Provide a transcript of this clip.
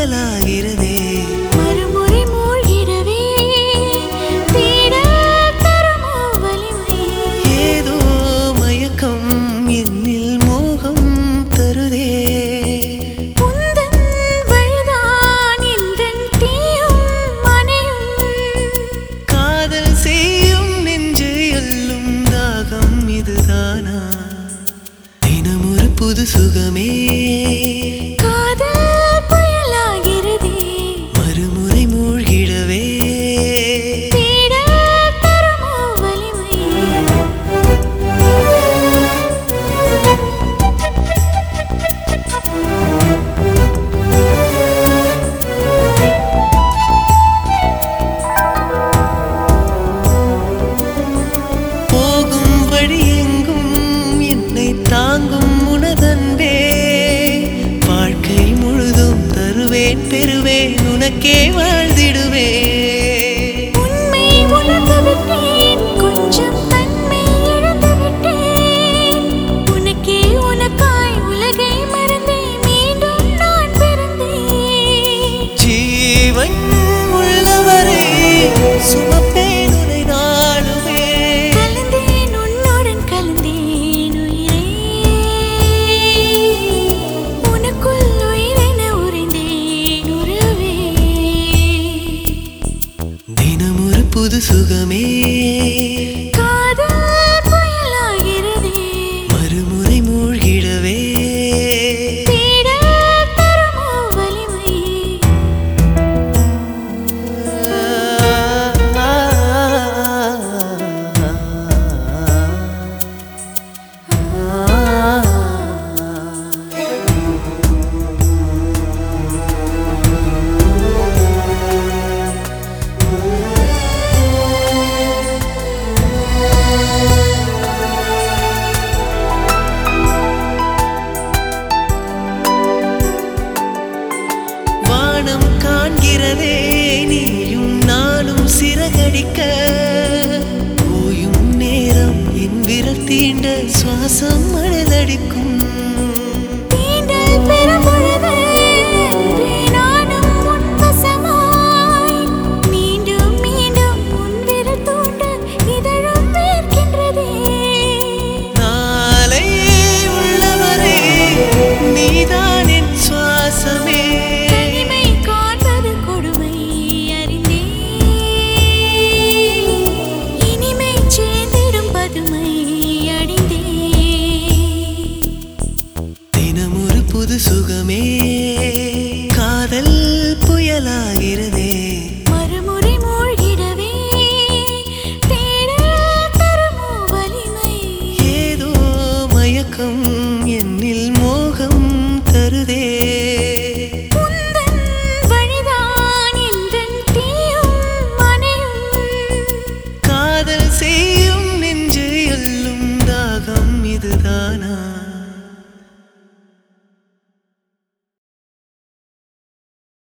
புயலாகிறதே மறுமுறை மூழ்கிடவே தேடல் தருமோ வலிமை ஏதோ மயக்கம் என்னில் மோகம் தருதே உந்தன் வழிதான் என்றன் தீயும் மனையும் காதல் செய்யும் நெஞ்சை அள்ளும் தாகம் இதுதானா தினமொரு புது சுகமே காதல் புயலாகிறதே மறுமுறை மூழ்கிடவே தேடல் தருமோ வலிமை போகும் வழி எங்கும் என்னை தாங்கும் உனதன்பே வாழ்க்கை முழுதும் தருவேன் பெறுவேன் உனக்கே வாழ்ந்திடுவேன் உண்மை உணர்ந்து விட்டேன் கொஞ்சம் தன்மை இழந்து விட்டேன் உனக்கே உனக்காய் உலகை மறந்தேன் மீண்டும் நான் பிறந்தேன் ஜீவன் உள்ளவரை சுமப்பேன் உனை நாளுமே கலந்தேன் உன்னுடன் கலந்தேன் உயிரே உனக்குள் உயிரென உறைந்தேன் உறவே தினமொரு புது சுகமே காதல் புயலாகிறதே மறுமுறை மூழ்கிடவே தேடல் தருமோ வலிமை வானம் காண்கிறதே நீயும் நானும் சிறகடிக்க ஓயும் நேரம் என் விரல் தீண்ட சுவாசம் மணலடிக்கும்